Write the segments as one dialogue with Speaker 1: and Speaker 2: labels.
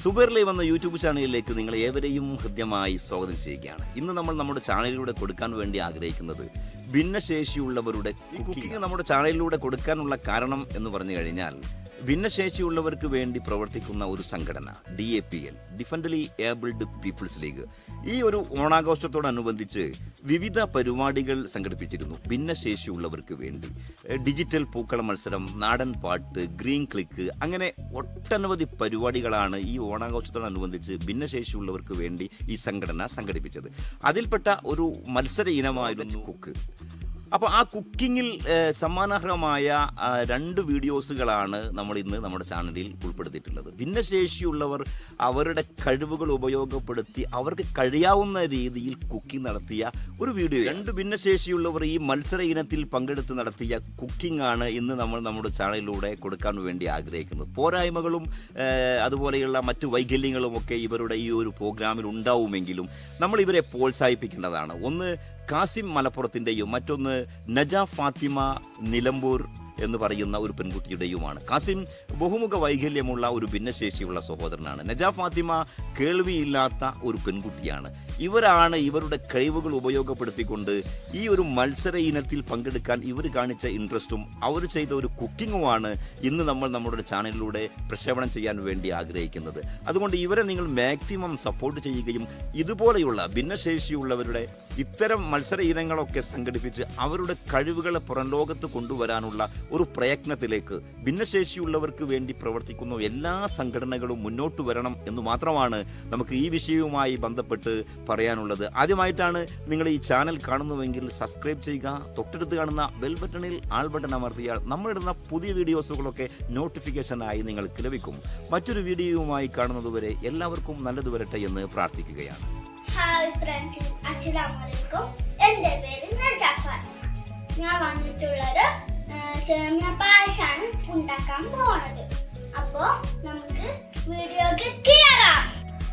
Speaker 1: super live എന്ന YouTube ചാനലിലേക്ക് നിങ്ങൾ ഏവരെയും ഹൃദ്യമായി സ്വാഗതം ചെയ്യുകയാണ് ഇന്ന് നമ്മൾ നമ്മുടെ ചാനലിലൂടെ കൊടുക്കാൻ വേണ്ടി ആഗ്രഹിക്കുന്നത് ഭിന്നശേഷിയുള്ളവരുടെ ഈ കുക്കിംഗ് നമ്മുടെ ചാനലിലൂടെ കൊടുക്കാനുള്ള കാരണം എന്ന് പറഞ്ഞു കഴിഞ്ഞാൽ ഭിന്നശേഷിയുള്ളവർക്ക് വേണ്ടി പ്രവർത്തിക്കുന്ന ഒരു സംഘടന D A P L differently abled people's league ഈ ഒരു ഓണാഘോഷത്തോടനുബന്ധിച്ച് വിവിധ പരിപാടികൾ സംഘടിപ്പിച്ചിരുന്നു ഭിന്നശേഷിയുള്ളവർക്ക് വേണ്ടി എഹ് ഡിജിറ്റൽ പൂക്കള മത്സരം നാടൻ പാട്ട് ഗ്രീൻ ക്ലിക്ക് അങ്ങനെ ഒട്ടനവധി പരിപാടികളാണ് ഈ ഓണാഘോഷത്തോടനുബന്ധിച്ച് ഭിന്നശേഷിയുള്ളവർക്ക് വേണ്ടി ഈ സംഘടന സംഘടിപ്പിച്ചത് അതിൽപ്പെട്ട ഒരു മത്സര ഇനമായിരുന്നു കുക്ക് അപ്പോൾ ആ കുക്കിങ്ങിൽ ഏഹ്, സമ്മാനാർഹമായ ആ, രണ്ട് വീഡിയോസുകളാണ് നമ്മൾ ഇന്ന് നമ്മുടെ ചാനലിൽ ഉൾപ്പെടുത്തിയിട്ടുള്ളത് ഭിന്നശേഷിയുള്ളവർ അവരുടെ കഴിവുകൾ ഉപയോഗപ്പെടുത്തി അവർക്ക് കഴിയാവുന്ന രീതിയിൽ കുക്കിംഗ് നടത്തിയ ഒരു വീഡിയോ രണ്ട് ഭിന്നശേഷിയുള്ളവർ ഈ മത്സര ഇനത്തിൽ പങ്കെടുത്ത് നടത്തിയ കുക്കിംഗ് ആണ് ഇന്ന് നമ്മൾ നമ്മുടെ ചാനലിലൂടെ കൊടുക്കാൻ വേണ്ടി ആഗ്രഹിക്കുന്നത് പോരായ്മകളും ഏഹ്, അതുപോലെയുള്ള മറ്റു വൈകല്യങ്ങളും ഒക്കെ ഇവരുടെ ഈ ഒരു പ്രോഗ്രാമിൽ ഉണ്ടാവുമെങ്കിലും നമ്മൾ ഇവരെ പ്രോത്സാഹിപ്പിക്കേണ്ടതാണ് ഒന്ന് കാസിം മലപ്പുറത്തിൻ്റെയും മറ്റൊന്ന് നജ ഫാത്തിമ നിലമ്പൂർ എന്ന് പറയുന്ന ഒരു പെൺകുട്ടിയുടെയുമാണ് കാസിം ബഹുമുഖ വൈകല്യമുള്ള ഒരു ഭിന്നശേഷിയുള്ള സഹോദരനാണ് നജ ഫാത്തിമ കേൾവിയില്ലാത്ത ഒരു പെൺകുട്ടിയാണ് ഇവരാണ് ഇവരുടെ കഴിവുകൾ ഉപയോഗപ്പെടുത്തിക്കൊണ്ട് ഈ ഒരു മത്സര ഇനത്തിൽ പങ്കെടുക്കാൻ ഇവർ കാണിച്ച ഇൻട്രസ്റ്റും അവർ ചെയ്ത ഒരു കുക്കിങ്ങുമാണ് ഇന്ന് നമ്മൾ നമ്മുടെ ചാനലിലൂടെ പ്രക്ഷേപണം ചെയ്യാൻ വേണ്ടി ആഗ്രഹിക്കുന്നത് അതുകൊണ്ട് ഇവരെ നിങ്ങൾ മാക്സിമം സപ്പോർട്ട് ചെയ്യുകയും ഇതുപോലെയുള്ള ഭിന്നശേഷിയുള്ളവരുടെ ഇത്തരം മത്സര ഇനങ്ങളൊക്കെ സംഘടിപ്പിച്ച് അവരുടെ കഴിവുകളെ പുറം ലോകത്ത് കൊണ്ടുവരാനുള്ള ഒരു പ്രയത്നത്തിലേക്ക് ഭിന്നശേഷിയുള്ളവർക്ക് വേണ്ടി പ്രവർത്തിക്കുന്ന എല്ലാ സംഘടനകളും മുന്നോട്ട് വരണം എന്ന് മാത്രമാണ് നമുക്ക് ഈ വിഷയവുമായി ബന്ധപ്പെട്ട് പറയാനുള്ളത് ആദ്യമായിട്ടാണ് നിങ്ങൾ ഈ ചാനൽ കാണുന്നുവെങ്കിൽ സബ്സ്ക്രൈബ് ചെയ്യുക തൊട്ടടുത്ത് കാണുന്ന ബെൽ ബട്ടണിൽ ആൾ ബട്ടൺ അമർത്തിയാൽ നമ്മളിടുന്ന പുതിയ വീഡിയോസുകളൊക്കെ നോട്ടിഫിക്കേഷനായി നിങ്ങൾക്ക് ലഭിക്കും മറ്റൊരു വീഡിയോയുമായി കാണുന്നതുവരെ എല്ലാവർക്കും നല്ലത് വരട്ടെ എന്ന് പ്രാർത്ഥിക്കുകയാണ്
Speaker 2: ഹായ് ഫ്രണ്ട്സ് അസ്സലാമലൈക്കും എൻ്റെ പേര് നജാഫർ ഞാൻ വന്നിട്ടുള്ളത് ആ, സേമിയ പായസാണ് ഉണ്ടാക്കാൻ പോണത് അപ്പോൾ നമുക്ക് വീഡിയോക്ക് കയറാം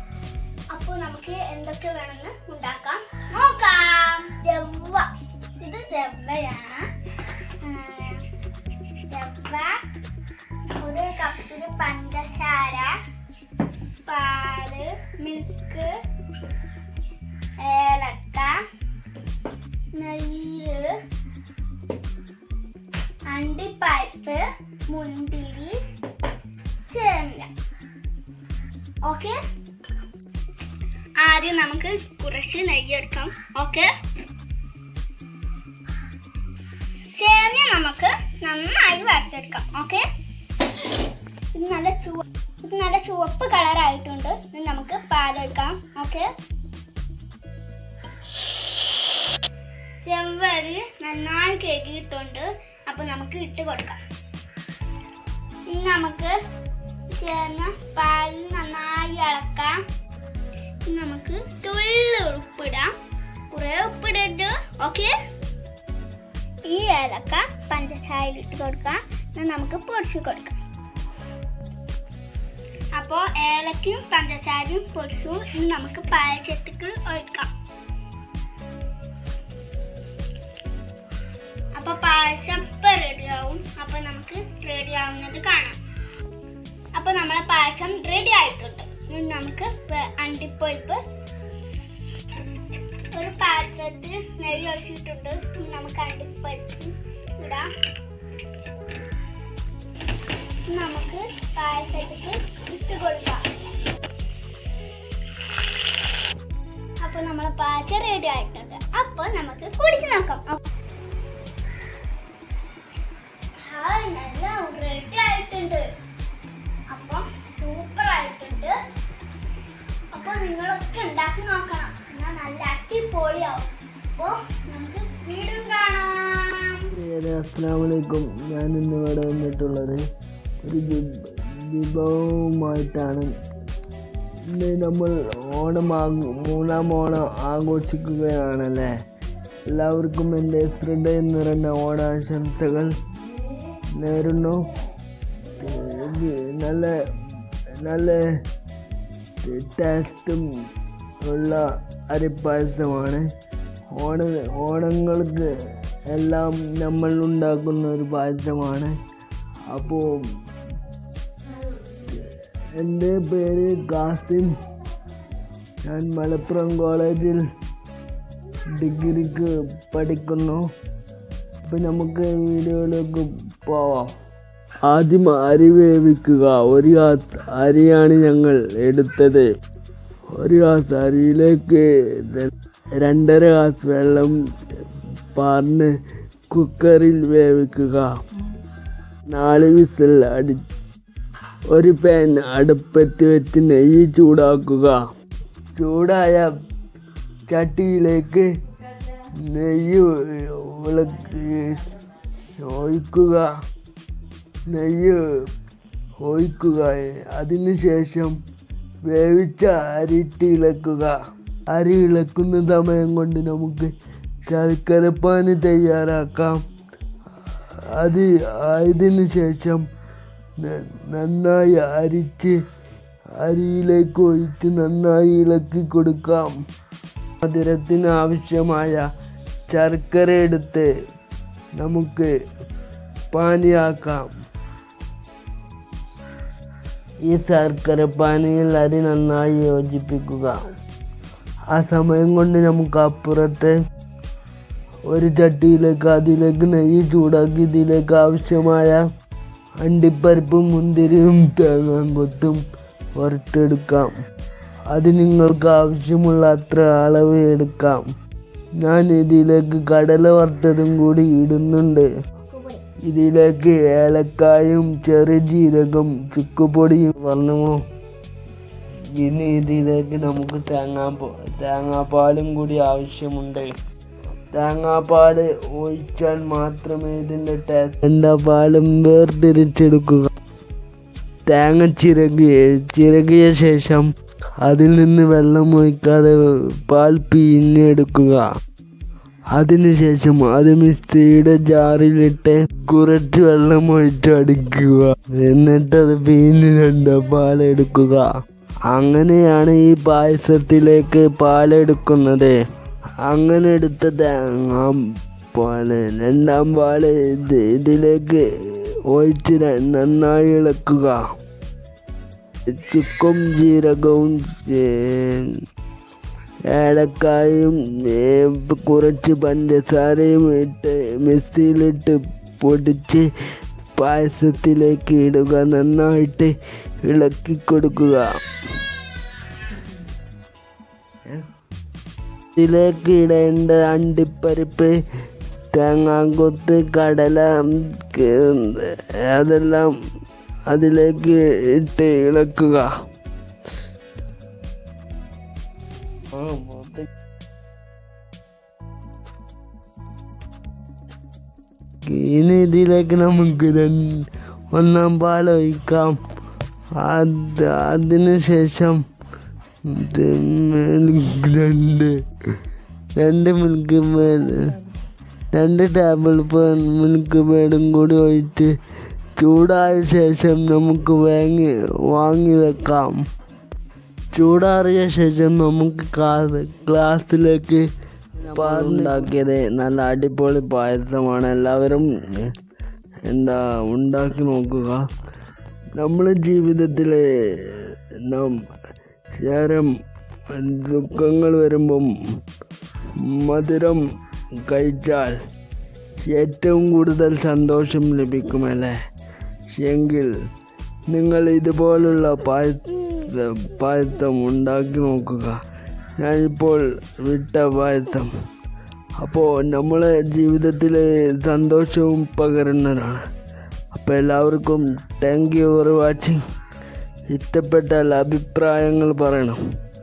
Speaker 2: അപ്പോൾ നമുക്ക് എന്തൊക്കെ വേണമെന്ന് ഉണ്ടാക്കാം നോക്കാം ജവ്വ ഇത് ജവ്വയാണ് ആ, ജവ്വ ഒരു കപ്പിന് പഞ്ചസാര പാല് മിൽക്ക് ഏലക്ക നെയ്യ് അണ്ടിപ്പരിപ്പ് മുന്തിരി സേമിയ ഓക്കെ ആദ്യം നമുക്ക് കുറച്ച് നെയ്യ് എടുക്കാം ഓക്കെ സേമിയ നമുക്ക് നന്നായി വറുത്തെടുക്കാം ഓക്കെ ഇത് നല്ല ചുവ ഇത് നല്ല ചുവപ്പ് കളറായിട്ടുണ്ട് ഇനി നമുക്ക് പാലെടുക്കാം ഓക്കെ ചെവ്വരി നന്നായി കേക്കിയിട്ടുണ്ട് അപ്പൊ നമുക്ക് ഇട്ട് കൊടുക്കാം ഇനി നമുക്ക് ചേർന്ന പാലിൽ നന്നായി ഇളക്കാം ഇനി നമുക്ക് തുള്ളി ഉപ്പിടാം കുറെ ഉപ്പിടരുത് ഓക്കെ ഈ ഏലക്ക പഞ്ചസാരയിൽ ഇട്ട് കൊടുക്കാം ഇനി നമുക്ക് പൊടിച്ച് കൊടുക്കാം അപ്പോൾ ഏലക്കയും പഞ്ചസാരയും പൊടിച്ചും ഇനി നമുക്ക് പായസത്തേക്ക് ഒഴിക്കാം അപ്പൊ പായസം ഇപ്പൊ റെഡിയാവും അപ്പൊ നമുക്ക് റെഡി ആവുന്നത് കാണാം അപ്പൊ നമ്മളെ പായസം റെഡി ആയിട്ടുണ്ട് ഇനി നമുക്ക് വേ- അണ്ടിപ്പരിപ്പ് ഒരു പാത്രത്തിൽ നെയ്യ് ഒഴിച്ചിട്ടുണ്ട് ഇനി നമുക്ക് അണ്ടിപ്പരിപ്പ് ഇടാം ഇനി നമുക്ക് പായസത്തേക്ക് ഇട്ട് കൊടുക്കാം അപ്പൊ നമ്മളെ പായസം റെഡി ആയിട്ടുണ്ട് അപ്പൊ നമുക്ക് കുടിച്ച് നോക്കാം അപ്പൊ ഹായ് നല്ല റെഡി ആയിട്ടുണ്ട് അപ്പം സൂപ്പർ ആയിട്ടുണ്ട് അപ്പോൾ നിങ്ങളൊക്കെ ഉണ്ടാക്കി നോക്കണം എന്നാൽ നല്ല അടിപൊളിയാവും അപ്പോൾ നമുക്ക് വീണ്ടും കാണാം
Speaker 3: ഏറെ അസ്സാമലൈക്കും ഞാൻ ഇന്ന് ഇവിടെ വന്നിട്ടുള്ളത് ഒരു വിഭ- വിഭവവുമായിട്ടാണ് ഇന്ന് നമ്മൾ ഓണം ആഘോ മൂന്നാം ഓണം ആഘോഷിക്കുകയാണല്ലേ എല്ലാവർക്കും എൻ്റെ ഹൃദയം നിറഞ്ഞ ഓണാശംസകൾ നേരുന്നു ഇത് നല്ല നല്ല ടേസ്റ്റും ഉള്ള അരിപ്പായസമാണ് ഓണ ഓണങ്ങൾക്ക് എല്ലാം നമ്മൾ ഉണ്ടാക്കുന്ന ഒരു പായസമാണ് അപ്പോൾ എൻ്റെ പേര് കാസിം ഞാൻ മലപ്പുറം കോളേജിൽ ഡിഗ്രിക്ക് പഠിക്കുന്നു അപ്പം നമുക്ക് വീഡിയോയിലേക്ക് പോവാം ആദ്യം അരി വേവിക്കുക ഒരു ഗ്ലാസ് അരിയാണ് ഞങ്ങൾ എടുത്തത് ഒരു ഗ്ലാസ് അരിയിലേക്ക് ര- രണ്ടര ഗ്ലാസ് വെള്ളം പാർന്ന് കുക്കറിൽ വേവിക്കുക നാല് വിസിൽ അടി ഒരു പാൻ അടുപ്പത്ത് വെച്ച് നെയ്യ് ചൂടാക്കുക ചൂടായ ചട്ടിയിലേക്ക് നെയ്യ് വിളക്ക് ഒഴിക്കുക നെയ്യ് ഒഴിക്കുക അതിനുശേഷം വേവിച്ച അരിയിട്ട് ഇളക്കുക അരി ഇളക്കുന്ന സമയം കൊണ്ട് നമുക്ക് ശർക്കരപ്പാനി തയ്യാറാക്കാം അത് ആയതിനു ശേഷം ന- നന്നായി അരിച്ച് അരിയിലേക്ക് ഒഴിച്ച് നന്നായി ഇളക്കി കൊടുക്കാം മധുരത്തിന് ആവശ്യമായ ശർക്കര എടുത്ത് നമുക്ക് പാനിയാക്കാം ഈ ശർക്കര പാനിയിൽ അരി നന്നായി യോജിപ്പിക്കുക ആ സമയം കൊണ്ട് നമുക്ക് അപ്പുറത്തെ ഒരു ചട്ടിയിലേക്ക് അതിലേക്ക് നെയ്യ് ചൂടാക്കി ഇതിലേക്ക് ആവശ്യമായ അണ്ടിപ്പരിപ്പും മുന്തിരിയും തേങ്ങാങ്കൊത്തും വറുത്തെടുക്കാം അത് നിങ്ങൾക്ക് ആവശ്യമുള്ള അത്ര അളവ് എടുക്കാം ഞാൻ ഇതിലേക്ക് കടല വറുത്തതും കൂടി ഇടുന്നുണ്ട് ഇതിലേക്ക് ഏലക്കായും ചെറുജീരകം ചുക്കുപൊടിയും പറഞ്ഞു ഇനി ഇതിലേക്ക് നമുക്ക് തേങ്ങാപ്പാ തേങ്ങാപ്പാലും കൂടി ആവശ്യമുണ്ട് തേങ്ങാപ്പാല് ഒഴിച്ചാൽ മാത്രമേ ഇതിൻ്റെ ടേസ്റ്റ് എന്താ പാലും വേർതിരിച്ചെടുക്കുക തേങ്ങ ചിരകി ചിരകിയ ശേഷം അതിൽ നിന്ന് വെള്ളം ഒഴിക്കാതെ പാൽ പിഴിഞ്ഞെടുക്കുക അതിനുശേഷം അത് മിക്സിയുടെ ജാറിലിട്ട് കുറച്ച് വെള്ളം ഒഴിച്ച് അടിക്കുക എന്നിട്ട് അത് പിഴിഞ്ഞ് രണ്ട് പാലെടുക്കുക അങ്ങനെയാണ് ഈ പായസത്തിലേക്ക് പാലെടുക്കുന്നത് അങ്ങനെ എടുത്ത തേങ്ങ പാല് രണ്ടാം പാല് ഇത് ഇതിലേക്ക് ഒഴിച്ച് ര- നന്നായി ഇളക്കുക ചുക്കും ജീരകവും ഏ, ഏലക്കായും ഏ, കുറച്ച് പഞ്ചസാരയും ഇട്ട് മിക്സിയിലിട്ട് പൊടിച്ച് പായസത്തിലേക്ക് ഇടുക നന്നായിട്ട് ഇളക്കി കൊടുക്കുക ഇതിലേക്ക് ഇടേണ്ട അണ്ടിപ്പരിപ്പ് തേങ്ങാക്കൊത്ത് കടല ക- അതെല്ലാം അതിലേക്ക് ഇട്ട് ഇളക്കുക ആ, മൊത്തം ഇനി ഇതിലേക്ക് നമുക്ക് രണ്ട് ഒന്നാം പാൽ ഒഴിക്കാം അത് അതിന് ശേഷം ഇത് മിൽക്ക് രണ്ട് രണ്ട് മിൽക്ക് മേഡ് രണ്ട് ടേബിൾ സ്പൂൺ മിൽക്ക് മേഡും കൂടി ഒഴിച്ച് ചൂടായ ശേഷം നമുക്ക് വാങ്ങി വാങ്ങി വെക്കാം ചൂടാറിയ ശേഷം നമുക്ക് ക്ലാസ് ക്ലാസ്സിലേക്ക് ഉണ്ടാക്കിയത് നല്ല അടിപൊളി പായസമാണ് എല്ലാവരും എന്താ ഉണ്ടാക്കി നോക്കുക നമ്മുടെ ജീവിതത്തിൽ നാം ശരം ദുഃഖങ്ങൾ വരുമ്പം മധുരം കഴിച്ചാൽ ഏറ്റവും കൂടുതൽ സന്തോഷം ലഭിക്കുമല്ലേ എങ്കിൽ നിങ്ങൾ ഇതുപോലുള്ള പായസ പായസം ഉണ്ടാക്കി നോക്കുക ഞാനിപ്പോൾ വിട്ട പായസം അപ്പോൾ നമ്മളെ ജീവിതത്തിൽ സന്തോഷവും പകരുന്നതാണ് അപ്പോൾ എല്ലാവർക്കും താങ്ക് യു ഫോർ വാച്ചിങ് ഇഷ്ടപ്പെട്ടാൽ അഭിപ്രായങ്ങൾ പറയണം